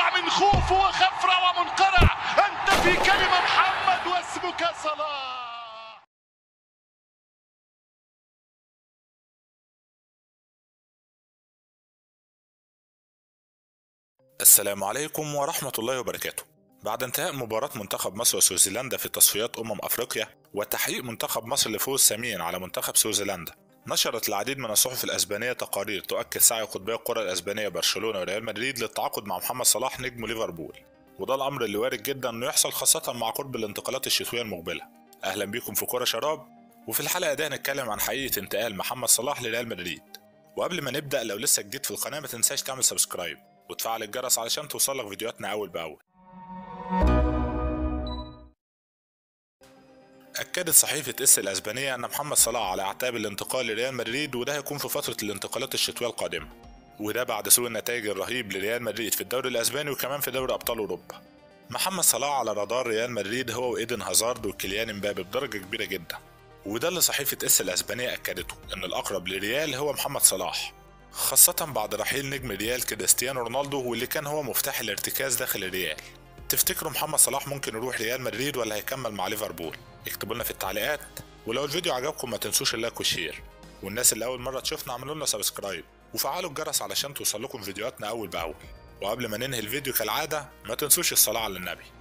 من خوف وخفرة ومنقرع أنت في كلمة محمد واسمك صلاح السلام عليكم ورحمة الله وبركاته بعد انتهاء مباراة منتخب مصر وسويسرلندا في تصفيات أمم أفريقيا وتحقيق منتخب مصر لفوز ثمين على منتخب سويسرلندا نشرت العديد من الصحف الأسبانية تقارير تؤكد سعي قطبي الكرة الأسبانية برشلونة وريال مدريد للتعاقد مع محمد صلاح نجم ليفربول وده الأمر اللي وارد جدا إنه يحصل خاصة مع قرب الانتقالات الشتوية المقبلة أهلا بيكم في كرة شراب وفي الحلقة دي هنتكلم عن حقيقة انتقال محمد صلاح لريال مدريد وقبل ما نبدأ لو لسه جديد في القناة ما تنساش تعمل سبسكرايب وتفعل الجرس علشان توصلك فيديوهاتنا أول بأول أكدت صحيفة اس الأسبانية أن محمد صلاح على أعتاب الانتقال لريال مدريد وده هيكون في فترة الانتقالات الشتوية القادمة وده بعد سوء النتائج الرهيب لريال مدريد في الدوري الأسباني وكمان في دوري أبطال أوروبا محمد صلاح على رادار ريال مدريد هو وإيدن هازارد وكيليان امبابي بدرجة كبيرة جدا وده اللي صحيفة اس الأسبانية أكدته إن الأقرب لريال هو محمد صلاح خاصة بعد رحيل نجم ريال كريستيانو رونالدو واللي كان هو مفتاح الارتكاز داخل الريال تفتكروا محمد صلاح ممكن يروح ريال مدريد ولا هيكمل مع ليفربول اكتبوا لنا في التعليقات ولو الفيديو عجبكم ما تنسوش اللايك والشير والناس اللي اول مره تشوفنا اعملوا لنا سبسكرايب وفعلوا الجرس علشان توصلكم فيديوهاتنا اول باول وقبل ما ننهي الفيديو كالعاده ما تنسوش الصلاه على النبي